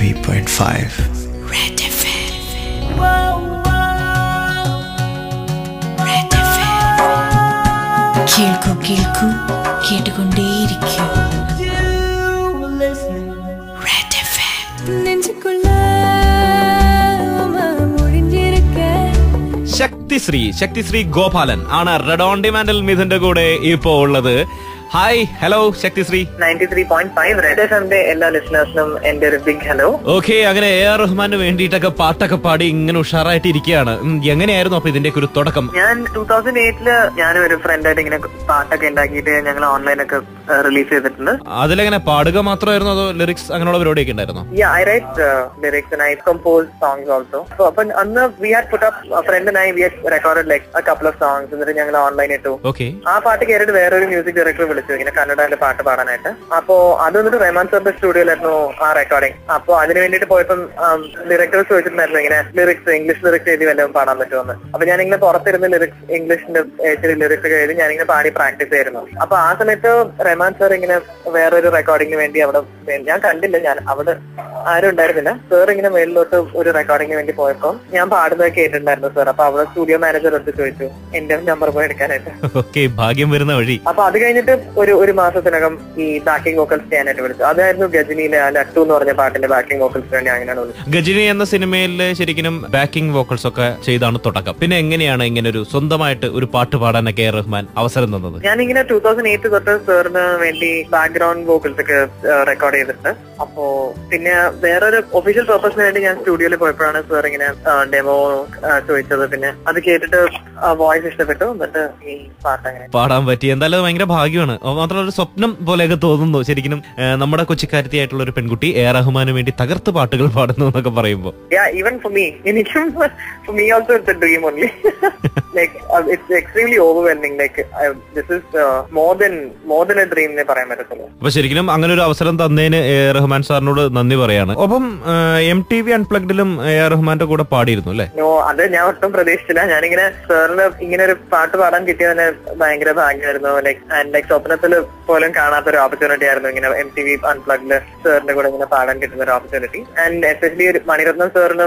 93.5. Red FM. Red FM. കേൾക്കൂ കേൾക്കൂ കേട്ടുകൊണ്ടേയിരിക്കൂ Red FM. நெஞ்சுக்குள்ள முடிஞ்சிருக்கேன் ശക്തിശ്രീ ശക്തിശ്രീ ഗോപാലൻ ആണ് റെഡ് ഓൺ ഡിമാൻഡിൽ മിഥുന്റെ കൂടെ ഇപ്പോ ഉള്ളത് hi hello Shakthisree ninety three point five Red എഫ് എമ്മിന്റെ എല്ലാ ലിസണേഴ്സിനും എന്റെ ഒരു ബിഗ് ഹലോ ഓക്കെ അങ്ങനെ എ ആർ റഹ്മാന് വേണ്ടിയിട്ടൊക്കെ പാട്ടൊക്കെ പാടി ഇങ്ങനെ ഉഷാറായിട്ട് ഇരിക്കുകയാണ് ഉം, എങ്ങനെയായിരുന്നു അപ്പൊ ഇതിന്റെ ഒരു തുടക്കം ഞാൻ ടൂ തൗസൻഡ് എയ്റ്റില് ഞാനും ഒരു ഫ്രണ്ടായിട്ട് ഇങ്ങനെ പാട്ടൊക്കെ ഉണ്ടാക്കിയിട്ട് ഞങ്ങൾ ഓൺലൈനൊക്കെ റിലീസ് ചെയ്തിട്ടുണ്ട് അതിലെങ്ങനെ പാടുക മാത്രമായിരുന്നു അതോ ലിറിക്സ് അങ്ങനെയുള്ള പരിപാടിയൊക്കെ ഉണ്ടായിരുന്നോ Yeah, I write uh, lyrics and I compose songs also. So, അപ്പം അന്ന് we had put up, a friend and I, we had recorded like a couple of songs എന്നിട്ട് ഞങ്ങൾ ഓൺലൈൻ ഇട്ടു ഓക്കെ ആ പാട്ട് കേട്ടിട്ട് വേറൊരു മ്യൂസിക് ഡയറക്ടർ വിളിച്ചു ഇങ്ങനെ കന്നഡയിലെ പാട്ട് പാടാനായിട്ട് അപ്പോ അത് വന്നിട്ട് റഹ്മാൻ സാറിന്റെ സ്റ്റുഡിയോയിലായിരുന്നു ആ റെക്കോർഡിംഗ് അപ്പൊ അതിന് വേണ്ടിയിട്ട് പോയപ്പം ഡയറക്ടേഴ്സ് ചോദിച്ചിട്ടുണ്ടായിരുന്നു ഇങ്ങനെ ലിറിക്സ് ഇംഗ്ലീഷ് ലിറിക്സ് എഴുതി വല്ലതും പാടാൻ പറ്റുമെന്ന് അപ്പൊ ഞാനിങ്ങനെ പുറത്തിരുന്ന് ലിറിക്സ് ഇംഗ്ലീഷിന്റെ ഇച്ചിരി ലിറിക്സ് ഒക്കെ എഴുതി ഞാനിങ്ങനെ പാടി പ്രാക്ടീസ് ആയിരുന്നു അപ്പൊ ആ സമയത്ത് റഹ്മാൻ സാർ ഇങ്ങനെ വേറൊരു റെക്കോർഡിങ്ങിന് വേണ്ടി അവിടെ ഞാൻ കണ്ടില്ല ഞാൻ അവിടെ ആരും ഉണ്ടായിരുന്നില്ല സാർ ഇങ്ങനെ മേളിലോട്ട് ഒരു റെക്കോർഡിങ്ങിന് വേണ്ടി പോയപ്പോ ഞാൻ പാടുന്നത് കേട്ടിട്ടുണ്ടായിരുന്നു സാർ അപ്പൊ അവിടെ സ്റ്റുഡിയോ മാനേജർ എടുത്ത് ചോദിച്ചു എന്റെ നമ്പർ പോയി എടുക്കാനായിട്ട് ഓക്കെ ഭാഗ്യം വരുന്ന വഴി അപ്പൊ അത് കഴിഞ്ഞിട്ട് ഒരു ഒരു മാസത്തിനകം ഈ ബാക്കിംഗ് വോക്കൽസ് ചെയ്യാനായിട്ട് വിളിച്ചു അതായിരുന്നു ഗജനിയിലെ ആ ലട്ടു എന്ന് പറഞ്ഞ പാട്ടിന്റെ ബാക്കിംഗ് വോക്കൽസ് വേണ്ടി അങ്ങനെയാണ് വിളിച്ചത് ഗജിനി എന്ന സിനിമയിൽ ശരിക്കും ബാക്കിംഗ് വോക്കൽസ് ഒക്കെ ചെയ്താണ് തുടക്കം പിന്നെ എങ്ങനെയാണ് ഇങ്ങനെ ഒരു സ്വന്തമായിട്ട് ഒരു പാട്ട് പാടാനൊക്കെ എ ആർ റഹ്മാൻ അവസരം തന്നത് ഞാനിങ്ങനെ ടൂ തൗസൻഡ് എയ്റ്റ് തൊട്ട് സാറിന് വേണ്ടി ബാക്ക്ഗ്രൗണ്ട് വോക്കൽസ് ഒക്കെ റെക്കോർഡ് ചെയ്തിട്ടുണ്ട് അപ്പോ പിന്നെ വേറൊരു ഒഫീഷ്യൽ പർപ്പസിന് വേണ്ടി ഞാൻ സ്റ്റുഡിയോയിൽ പോയപ്പോഴാണ് സാർ ഇങ്ങനെ ഡെമോ ചോദിച്ചത് പിന്നെ അത് കേട്ടിട്ട് വോയിസ് ഇഷ്ടപ്പെട്ടു എന്നിട്ട് ഈ പാട്ട് അങ്ങനെ പാടാൻ പറ്റി എന്തായാലും അത് ഭയങ്കര ഭാഗ്യമാണ് അത് മാത്രമല്ല ഒരു സ്വപ്നം പോലെയൊക്കെ തോന്നുന്നു ശരിക്കും ഏഹ്, നമ്മുടെ കൊച്ചിക്കാരത്തിയായിട്ടുള്ള ഒരു പെൺകുട്ടി എ ആർ റഹ്മാന് വേണ്ടി തകർത്ത് പാട്ടുകൾ പാടുന്നു എന്നൊക്കെ പറയുമ്പോൾ Yeah, even for me. എനിക്കും for me also it's a dream only. like uh, it's extremely overwhelming. Like uh, this is uh, more than more than a dream എന്നേ പറയാൻ പറ്റത്തുള്ളൂ. അപ്പൊ ശരിക്കും അങ്ങനെ ഒരു അവസരം തന്നതിന് എ ആർ റഹ്മാൻ സാറിനോട് നന്ദി പറയാണ് ഒപ്പം എം ടി വി അൺപ്ലഗ്ഡിലും എ ആർ റഹ്മാന്റെ കൂടെ പാടിയിരുന്നു അല്ലേ No, അത് ഞാൻ ഒട്ടും പ്രതീക്ഷിച്ചില്ല ഞാനിങ്ങനെ സാറിന് ഇങ്ങനെ ഒരു പാട്ട് പാടാൻ കിട്ടിയതിന് ഭയങ്കര ഭാഗ്യമായിരുന്നു ലൈക് ആൻഡ് ലൈക് സ്വപ്നത്തിൽ പോലും കാണാത്ത ഒരു ഓപ്പർച്യൂണിറ്റി ആയിരുന്നു ഇങ്ങനെ എം ടി വി അൺപ്ലഗ്ഡ് സാറിന്റെ കൂടെ ഇങ്ങനെ പാടാൻ കിട്ടുന്ന ഒരു ഓപ്പർച്യൂണിറ്റി ആൻഡ് എസ്പെഷ്യലി മണിരത്നം സാറിനും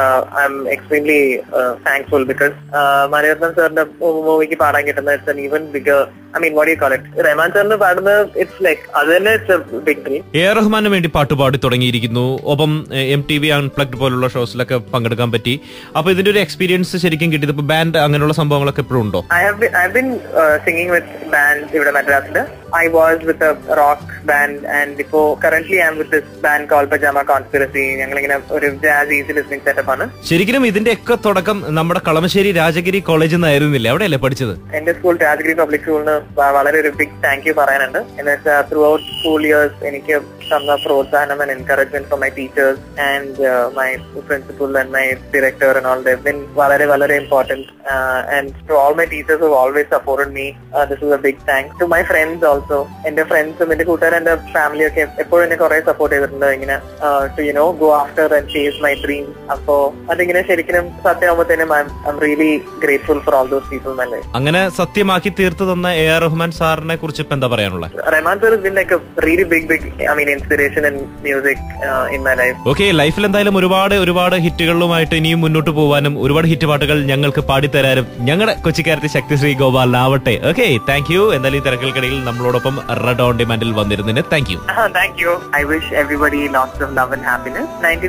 I am extremely thankful because Mani Ratnam സാറിന്റെ മൂവിക്ക് പാടാൻ കിട്ടുന്ന it's an even bigger I mean what you call it Rahman സാറിന് പാടുന്നത് ഇറ്റ്സ് ലൈക്ക് അത് തന്നെ ഇറ്റ്സ് എ ബിഗ് ഡ്രീം എ ആർ റഹ്മാന് വേണ്ടി പാട്ട് പാടി തുടങ്ങിയിരിക്കുന്നു ഒപ്പം എം ടി വി അൺപ്ലഗ്ഡ് പോലുള്ള ഷോസിലൊക്കെ പങ്കെടുക്കാൻ പറ്റി അപ്പൊ ഇതിന്റെ ഒരു എക്സ്പീരിയൻസ് ശരിക്കും കിട്ടിയത് ഇപ്പൊ ബാൻഡ് അങ്ങനെയുള്ള സംഭവങ്ങളൊക്കെ എപ്പോഴും ഉണ്ടോ I have been I've been uh, singing with bands ഇവിടെ മദ്രാസില് I was with a rock band and before currently I'm with this band called Pajama Conspiracy ഞങ്ങളിങ്ങനെ ഒരു ജാസ് ഈസി ലിസ്ണിംഗ് സെറ്റപ്പ് ആണ് ശരിക്കും ഇതിന്റെ ഒക്കെ തുടക്കം നമ്മുടെ കളമശ്ശേരി രാജഗിരി കോളേജിൽ നിന്നായിരുന്നില്ല അവിടെയല്ലേ പഠിച്ചത് എന്റെ സ്കൂൾ രാജഗിരി പബ്ലിക് സ്കൂളിന് വളരെ ഒരു ബിഗ് താങ്ക് യു പറയാനുണ്ട് എന്ന് വെച്ചാൽ ത്രൂ ഔട്ട് സ്കൂൾ ഇയേഴ്സ് എനിക്ക് തന്ന പ്രോത്സാഹനം and encouragement from my teachers and my principal and my director and all been വളരെ വളരെ important and to all my teachers who always supported me this is a big thank to my friends also എന്റെ ഫ്രണ്ട്സും എന്റെ കൂട്ടുകാരും എന്റെ family ഒക്കെ എപ്പോഴും എന്നെ കുറെ സപ്പോർട്ട് ചെയ്തിട്ടുണ്ട് ഇങ്ങനെ to you know go after and chase my dream അപ്പോ അതിങ്ങനെ ശരിക്കും സത്യമാകുമ്പോഴത്തേനും I am really grateful for all those people my life അങ്ങനെ സത്യമാക്കി തീർത്തു തന്ന എ ആർ റഹ്മാൻ സാറിനെ കുറിച്ച് ഇപ്പൊ എന്താ പറയാനുള്ളത് Rahman sir has been like a really big, big, I mean, inspiration in music uh, in my life. Okay ലൈഫിൽ എന്തായാലും ഒരുപാട് ഒരുപാട് ഹിറ്റുകളുമായിട്ട് ഇനിയും മുന്നോട്ട് പോകാനും ഒരുപാട് ഹിറ്റ് പാട്ടുകൾ ഞങ്ങൾക്ക് പാടിത്തരാനും ഞങ്ങളുടെ കൊച്ചിക്കാരത്തി ശക്തിശ്രീ ഗോപാലിനാവട്ടെ ഓക്കെ താങ്ക് യു എന്തായാലും ഈ തിരക്കൽക്കിടയിൽ നമ്മളോടൊപ്പം റെഡ് ഓൺ ഡിമാൻഡിൽ വന്നിരുന്നതിന് thank you Thank you. I wish everybody lots of love and happiness.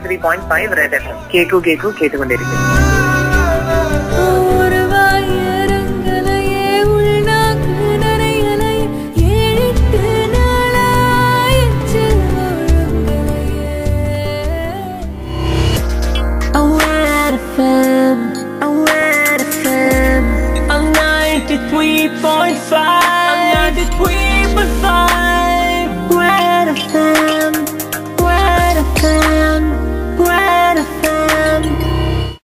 93.5 Red FM. കേക്കു കേക്കു കേട്ടുകൊണ്ടിരിക്കും ഓർവായരങ്ങളയെ ഉൾനാക്ക് നനയലയെ ഏഴിട്ട് നാളായിച്ചിൽ ഒഴുങ്ങലയെ Red FM, Red FM, I'm 93.5, I'm 93.5.